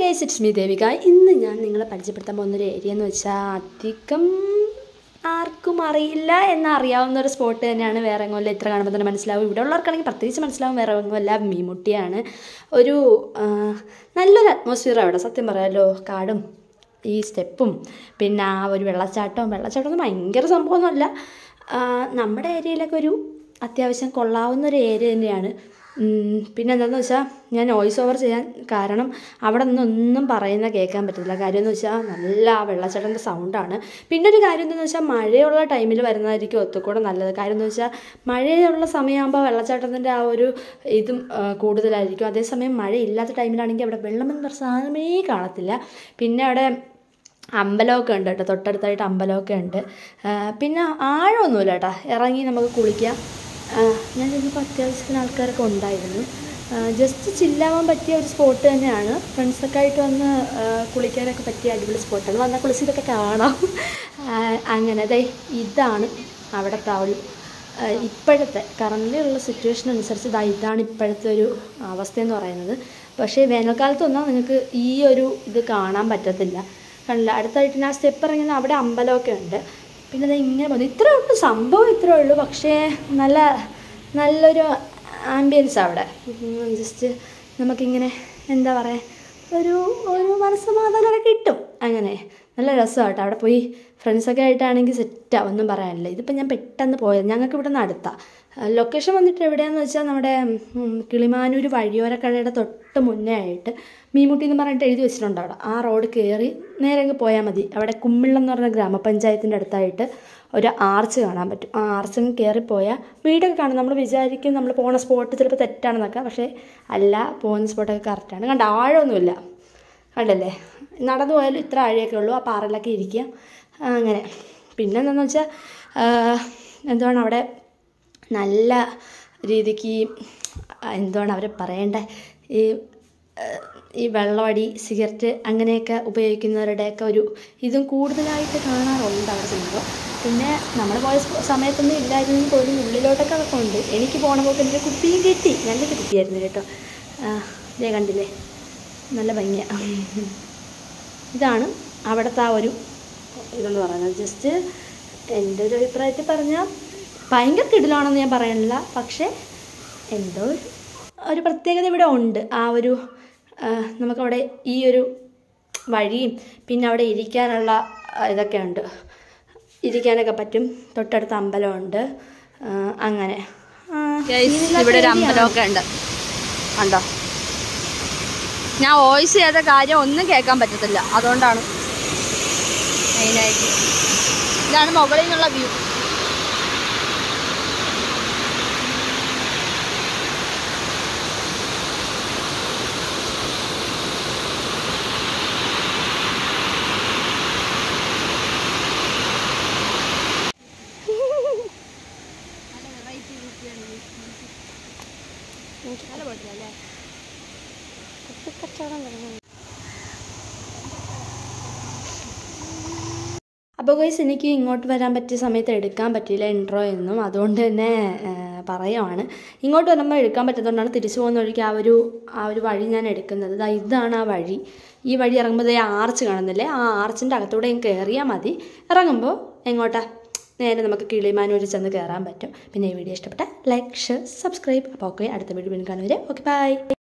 Guys it's me Devika ഇന്ന് ഞാൻ നിങ്ങളെ പരിചയപ്പെടുത്താൻ പോകുന്നൊരു ഏരിയ എന്ന് വെച്ചാൽ അധികം ആർക്കും അറിയില്ല എന്നറിയാവുന്ന ഒരു സ്പോട്ട് തന്നെയാണ് വേറെ എങ്ങുമല്ല ഇത്ര കാണുമ്പോൾ തന്നെ മനസ്സിലാവും ഇവിടെ ഉള്ളവർക്കാണെങ്കിൽ പ്രത്യേകിച്ച് മനസ്സിലാവും വേറെ എങ്ങുമല്ല മീമുട്ടിയാണ് ഒരു ആ, നല്ലൊരു അറ്റ്മോസ്ഫിയർ അവിടെ സത്യം പറയാമല്ലോ കാടും ഈ സ്റ്റെപ്പും പിന്നെ ആ ഒരു വെള്ളച്ചാട്ടവും വെള്ളച്ചാട്ടം ഒന്നും ഭയങ്കര സംഭവമൊന്നുമല്ല ആ, നമ്മുടെ ഏരിയയിലൊക്കെ ഒരു അത്യാവശ്യം കൊള്ളാവുന്ന ഒരു ഏരിയ തന്നെയാണ് ഉം, പിന്നെ എന്താണെന്ന് വെച്ചാൽ ഞാൻ വോയിസ് ഓവർ ചെയ്യാൻ കാരണം അവിടെ നിന്നൊന്നും പറയുന്ന കേൾക്കാൻ പറ്റില്ല കാര്യം എന്ന് വെച്ചാൽ നല്ല ആ വെള്ളച്ചാട്ടൻ്റെ സൗണ്ടാണ് പിന്നെ ഒരു കാര്യം എന്താണെന്ന് വെച്ചാൽ മഴയുള്ള ടൈമിൽ വരുന്നതായിരിക്കും ഒത്തുകൂടെ നല്ലത് കാര്യം എന്ന് വെച്ചാൽ മഴയുള്ള സമയമാകുമ്പോൾ വെള്ളച്ചാട്ടത്തിൻ്റെ ആ ഒരു ഇതും ആ, കൂടുതലായിരിക്കും അതേസമയം മഴയില്ലാത്ത ടൈമിലാണെങ്കിൽ അവിടെ വെള്ളം എന്ന് പറഞ്ഞ സാധനമേ കാണത്തില്ല പിന്നെ അവിടെ അമ്പലമൊക്കെ ഉണ്ട് കേട്ടോ തൊട്ടടുത്തായിട്ട് അമ്പലമൊക്കെ ഉണ്ട് ആ, പിന്നെ ആഴമൊന്നുമില്ല കേട്ടോ ഇറങ്ങി നമുക്ക് കുളിക്കാം ആ, ഞാൻ ചെന്നപ്പോൾ അത്യാവശ്യത്തിന് ആൾക്കാരൊക്കെ ഉണ്ടായിരുന്നു ജസ്റ്റ് ചില്ലാവാൻ പറ്റിയ ഒരു സ്പോട്ട് തന്നെയാണ് ഫ്രണ്ട്സൊക്കെ ആയിട്ട് വന്ന് ആ, കുളിക്കാനൊക്കെ പറ്റിയ അടിപൊളി സ്പോട്ടാണ് വന്നാൽ കുളിച്ചിതൊക്കെ കാണാം ആ, അങ്ങനെ ദേ ഇതാണ് അവിടുത്തെ ആ ഒരു ആ, ഇപ്പോഴത്തെ കറൻ്റ് ഉള്ള സിറ്റുവേഷൻ അനുസരിച്ച് ഇതാ ഇതാണ് ഇപ്പോഴത്തെ ഒരു അവസ്ഥയെന്ന് പറയുന്നത് പക്ഷേ വേനൽക്കാലത്ത് വന്നാൽ നിങ്ങൾക്ക് ഈ ഒരു ഇത് കാണാൻ പറ്റത്തില്ല കണ്ടില്ല അടുത്തായിട്ട് ഞാൻ സ്റ്റെപ്പ് ഇറങ്ങുന്ന അവിടെ അമ്പലമൊക്കെ ഉണ്ട് പിന്നെ അത് ഇങ്ങനെ വന്നു ഇത്രേ ഉള്ളൂ സംഭവം ഇത്രേ ഉള്ളൂ പക്ഷേ നല്ല നല്ലൊരു ആംബിയൻസ് അവിടെ ജസ്റ്റ് നമുക്കിങ്ങനെ എന്താ പറയുക ഒരു ഒരു മനസ്സമാധാനമൊക്കെ കിട്ടും അങ്ങനെ നല്ല രസമാട്ടോ അവിടെ പോയി ഫ്രണ്ട്സൊക്കെ ആയിട്ടാണെങ്കിൽ സെറ്റാ ഒന്നും പറയാനില്ല ഇതിപ്പോൾ ഞാൻ പെട്ടെന്ന് പോയത് ഞങ്ങൾക്ക് ഇവിടെ നിന്ന് അടുത്താണ് ലൊക്കേഷൻ വന്നിട്ട് എവിടെയാണെന്ന് വെച്ചാൽ നമ്മുടെ ഉം, കിളിമാനൂർ വഴിയോരക്കടയുടെ തൊട്ട് മുന്നേ ആയിട്ട് മീമുട്ടി എന്ന് പറഞ്ഞിട്ട് എഴുതി വെച്ചിട്ടുണ്ട് അവിടെ ആ റോഡ് കയറി നേരെ അങ്ങ് പോയാൽ മതി അവിടെ കുമ്മിള്ളം എന്ന് പറഞ്ഞ ഗ്രാമപഞ്ചായത്തിൻ്റെ അടുത്തായിട്ട് ഒരു ആർച്ച് കാണാൻ പറ്റും ആ ആർച്ച് അങ്ങ് കയറിപ്പോയാൽ വീടൊക്കെ കാണും നമ്മൾ വിചാരിക്കും നമ്മൾ പോണ സ്പോട്ട് ചിലപ്പോൾ തെറ്റാണെന്നൊക്കെ പക്ഷേ അല്ല പോകുന്ന സ്പോട്ടൊക്കെ കറക്റ്റാണ് കണ്ട ആഴമൊന്നുമില്ല കണ്ടല്ലേ നടന്നു പോയാലും ഇത്ര ആഴയൊക്കെ ഉള്ളൂ ആ പാറയിലൊക്കെ ഇരിക്കുക ആ, അങ്ങനെ പിന്നെ എന്താണെന്ന് വെച്ചാൽ എന്താണ് അവിടെ നല്ല രീതിക്ക് ഈ, ആ, എന്താണ് അവർ പറയേണ്ടത് ഈ ആ, ഈ വെള്ളമടി സിഗരറ്റ് അങ്ങനെയൊക്കെ ഉപയോഗിക്കുന്നവരുടെയൊക്കെ ഒരു ഇതും കൂടുതലായിട്ട് കാണാറുണ്ട് അവിടെ ചെല്ലുമ്പോൾ പിന്നെ നമ്മൾ പോയ സ- സമയത്തൊന്നും ഇല്ലായിരുന്നെങ്കിൽ പോലും ഉള്ളിലോട്ടൊക്കെ അതൊക്കെ ഉണ്ട് എനിക്ക് പോണ പോക്ക് എൻ്റെ കുപ്പിയും കിട്ടി നല്ലൊരു കുപ്പിയായിരുന്നു കേട്ടോ ആ, ദേ കണ്ടില്ലേ നല്ല ഭംഗിയാണ് ഇതാണ് അവിടുത്തെ ആ ഒരു ഇതെന്ന് പറയുന്നത് ജസ്റ്റ് എൻ്റെ ഒരു അഭിപ്രായത്തിൽ പറഞ്ഞാൽ ഭയങ്കര കിടിലാണെന്ന് ഞാൻ പറയണില്ല പക്ഷേ എന്തോ ഒരു ഒരു പ്രത്യേകത ഇവിടെ ഉണ്ട് ആ ഒരു ആ, നമുക്കവിടെ ഈ ഒരു വഴിയും പിന്നെ അവിടെ ഇരിക്കാനുള്ള ആ, ഇതൊക്കെ ഉണ്ട് ഇരിക്കാനൊക്കെ പറ്റും തൊട്ടടുത്ത് അമ്പലമുണ്ട് ആ, അങ്ങനെ ആ, ഇതിനകത്ത് ഇവിടെ ഒരു area ആണ്. അമ്പലമൊക്കെ ഉണ്ട് കണ്ടോ ഞാൻ വോയിസ് ചെയ്ത കാര്യം ഒന്നും കേൾക്കാൻ പറ്റത്തില്ല അതുകൊണ്ടാണ് മെയിനായിട്ട് ഇതാണ് മുകളിൽ നിന്നുള്ള വ്യൂ അപ്പോൾ ഗൈസ് എനിക്ക് ഇങ്ങോട്ട് വരാൻ പറ്റിയ സമയത്ത് എടുക്കാൻ പറ്റിയില്ല ഇൻട്രോ എന്നും അതുകൊണ്ട് തന്നെ ആ, പറയുവാണ് ഇങ്ങോട്ട് വരുമ്പോൾ എടുക്കാൻ പറ്റാത്തതുകൊണ്ടാണ് തിരിച്ചു പോകുന്ന വഴിക്ക് ആ ഒരു ആ ഒരു വഴി ഞാൻ എടുക്കുന്നത് ദാ ഇതാണ് ആ വഴി ഈ വഴി ഇറങ്ങുമ്പോൾ ദേ ആർച്ച് കാണുന്നില്ലേ ആ ആർച്ചിൻ്റെ അകത്തൂടെ കയറിയാൽ മതി ഇറങ്ങുമ്പോൾ എങ്ങോട്ടാ നേരെ നമുക്ക് കിളിമാനൂർ ചെന്ന് കയറാൻ പറ്റും പിന്നെ ഈ വീഡിയോ ഇഷ്ടപ്പെട്ട ലൈക്ക് ഷെയർ സബ്സ്ക്രൈബ് അപ്പോൾ ഓക്കെ അടുത്ത വീഡിയോ വീണ്ടും കാണുവരെ ഓക്കെ ബൈ